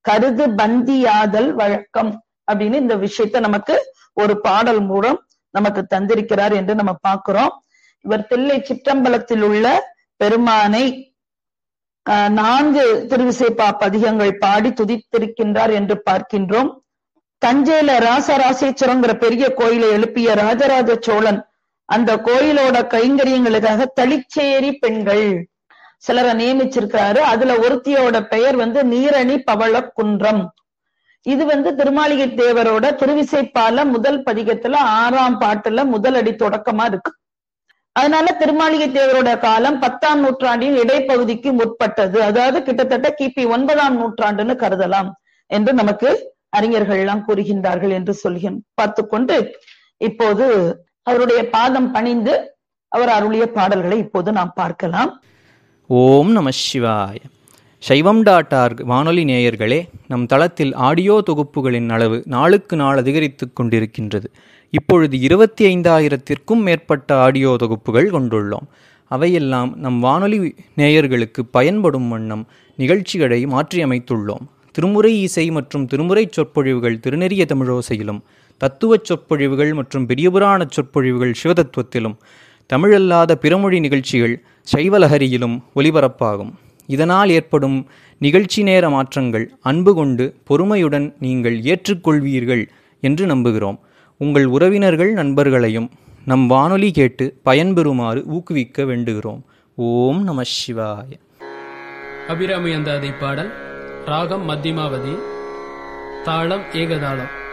கருது பந்தியாதல் வழக்கம் அப்படின்னு இந்த விஷயத்த நமக்கு ஒரு பாடல் மூலம் நமக்கு தந்திருக்கிறார் என்று நம்ம பார்க்கிறோம் இவர் தில்லை சிற்றம்பலத்தில் உள்ள பெருமானை ஆஹ், நான்கு திருவிசைப்பா பதிகங்கள் பாடி துதித்திருக்கின்றார் என்று பார்க்கின்றோம் தஞ்சையில ராசராசேஸ்வரங்கிற பெரிய கோயிலை எழுப்பிய ராஜராஜ சோழன் அந்த கோயிலோட கைங்கரியங்களுக்காக தளிச்சேரி பெண்கள் சிலரை நியமிச்சிருக்காரு அதுல ஒருத்தியோட பெயர் வந்து நீரணி பவள குன்றம் இது வந்து திருமாளிகை தேவரோட திருவிசைப்பால முதல் பதிகத்துல ஆறாம் பாட்டுல முதல் அடி தொடக்கமா இருக்கு அதனால திருமாளிகை தேவரோட காலம் பத்தாம் நூற்றாண்டின் இடைப்பகுதிக்கு முற்பட்டது அதாவது கிட்டத்தட்ட கிபி ஒன்பதாம் நூற்றாண்டுன்னு கருதலாம் என்று நமக்கு அறிஞர்கள் எல்லாம் கூறுகின்றார்கள் என்று சொல்கிறேன் பார்த்துக்கொண்டு இப்போது அவருடைய பாதம் பணிந்து அவர் அருளிய பாடல்களை இப்போது நாம் பார்க்கலாம் ஓம் நம சிவாய சைவம் டாட் ஆர்க் வானொலி நேயர்களே நம் தளத்தில் ஆடியோ தொகுப்புகளின் அளவு நாளுக்கு நாள் அதிகரித்து கொண்டிருக்கின்றது இப்பொழுது இருபத்தி ஐந்தாயிரத்திற்கும் மேற்பட்ட ஆடியோ தொகுப்புகள் கொண்டுள்ளோம் அவையெல்லாம் நம் வானொலி நேயர்களுக்கு பயன்படும் வண்ணம் நிகழ்ச்சிகளை மாற்றியமைத்துள்ளோம் திருமுறை இசை மற்றும் திருமுறை சொற்பொழிவுகள் திருநெறிய தமிழோசையிலும் தத்துவச் சொற்பொழிவுகள் மற்றும் பெரியபுராண சொற்பொழிவுகள் சிவதத்துவத்திலும் தமிழல்லாத பிறமொழி நிகழ்ச்சிகள் சைவலஹரியிலும் ஒலிபரப்பாகும் இதனால் ஏற்படும் நிகழ்ச்சி நேர மாற்றங்கள் அன்பு கொண்டு பொறுமையுடன் நீங்கள் ஏற்றுக்கொள்வீர்கள் என்று நம்புகிறோம் உங்கள் உறவினர்கள் நண்பர்களையும் நம் வானொலி கேட்டு பயன்பெறுமாறு ஊக்குவிக்க வேண்டுகிறோம் ஓம் நம சிவாய அபிராமி அந்தாதி பாடல் ராகம் மத்தியமாவதி தாளம் ஏகதாளம்